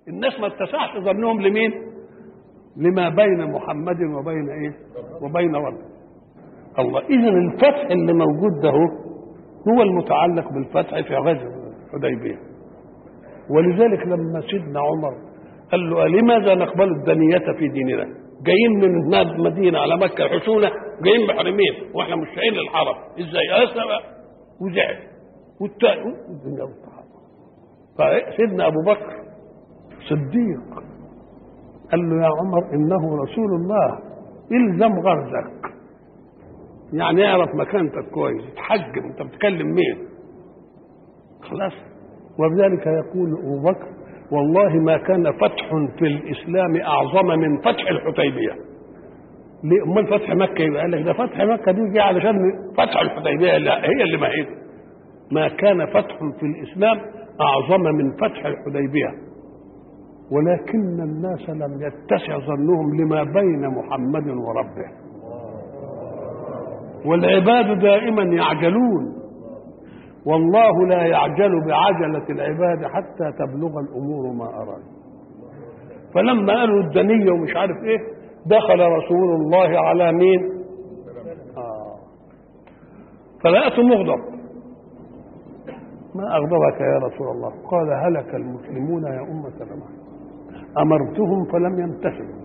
الناس ما اتسعش ظنهم لمين لما بين محمد وبين ايه وبين ربه الله اذا الفتح اللي موجود ده هو المتعلق بالفتح في غزوه الحديبيه ولذلك لما سيدنا عمر قال له لماذا نقبل الدنية في ديننا جايين من مدينة على مكة حصونة جايين محرمين واحنا مش شايلين الحرم ازاي اسف وزعل والتاني والدنيا والصحابة فسيدنا ابو بكر صديق قال له يا عمر انه رسول الله الزم غرزك يعني اعرف مكانتك كويس اتحجم انت بتكلم مين خلاص وبذلك يقول ابو بكر والله ما كان فتح في الاسلام اعظم من فتح الحديبيه ليه امال فتح مكه يبقى قال لك ده فتح مكه دي جه علشان فتح الحديبيه لا هي اللي ما هي ما كان فتح في الاسلام اعظم من فتح الحديبيه ولكن الناس لم يتسع ظنهم لما بين محمد وربه والعباد دائما يعجلون والله لا يعجل بعجلة العباد حتى تبلغ الأمور ما أراد فلما قالوا الدنية ومش عارف إيه دخل رسول الله على مين آه. فلقته مغضب ما أغضبك يا رسول الله قال هلك المسلمون يا أمة سلمة أمرتهم فلم يمتثلوا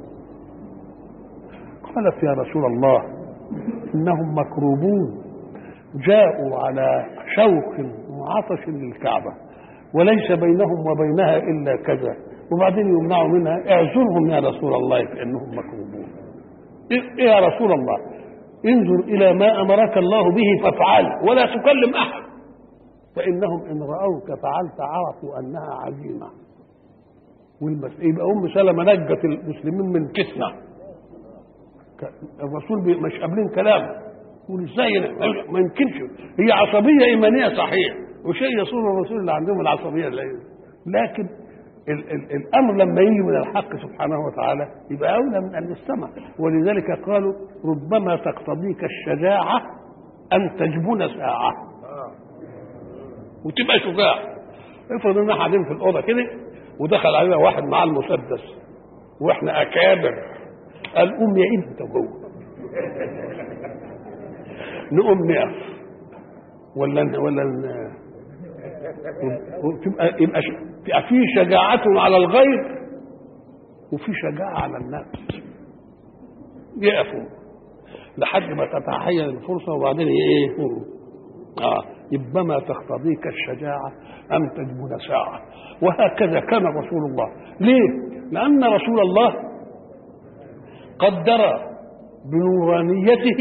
قالت يا رسول الله إنهم مكروبون جاءوا على شوق وعطش للكعبة وليس بينهم وبينها إلا كذا وبعدين يمنعوا منها اعذرهم يا رسول الله فإنهم مكروبون إيه يا رسول الله انظر إلى ما أمرك الله به فافعل ولا تكلم أحد فإنهم إن رأوك فعلت عرفوا أنها عزيمة والمس... يبقى أم سلمة نجت المسلمين من فتنة الرسول مش قابلين كلامه يقول ازاي ما يمكنش هي عصبيه ايمانيه صحيح وشيء يصون الرسول اللي عندهم العصبيه اللي لكن ال ال الامر لما يجي من الحق سبحانه وتعالى يبقى اولى من ان يستمع ولذلك قالوا ربما تقتضيك الشجاعه ان تجبن ساعه وتبقى شجاع افرض ان قاعدين في الاوضه كده ودخل علينا واحد معاه المسدس واحنا اكابر قال قوم يا انت جوه نقوم نقف ولا ولا تبقى يبقى يبقى في شجاعة على الغير وفي شجاعة على النفس يقفوا لحد ما تتحين الفرصة وبعدين ايه اه يبقى ما تقتضيك الشجاعة أم تجبن ساعة وهكذا كان رسول الله ليه؟ لأن رسول الله قدر بنورانيته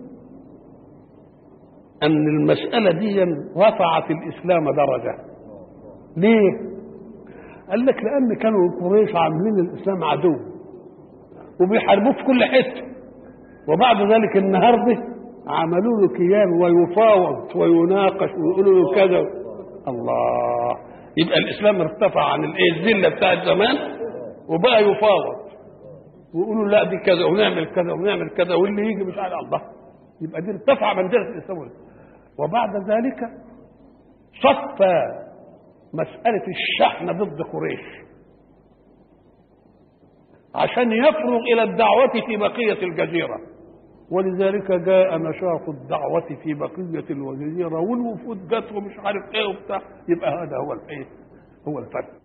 أن المسألة دي رفعت الإسلام درجة ليه؟ قال لك لأن كانوا قريش عاملين الإسلام عدو وبيحاربوه في كل حتة وبعد ذلك النهارده عملوا له كيان ويفاوض ويناقش ويقولوا له كذا الله يبقى الإسلام ارتفع عن الإيه الذلة بتاعت زمان وبقى يفاوض ويقولوا لا دي كذا ونعمل كذا ونعمل كذا واللي يجي مش على الله يبقى دي ارتفع منزلة الإسلام وبعد ذلك صفى مسألة الشحن ضد قريش عشان يفرغ إلى الدعوة في بقية الجزيرة ولذلك جاء نشاط الدعوة في بقية الجزيرة والوفود جت ومش عارف ايه وبتاع يبقى هذا هو الايه هو الفرق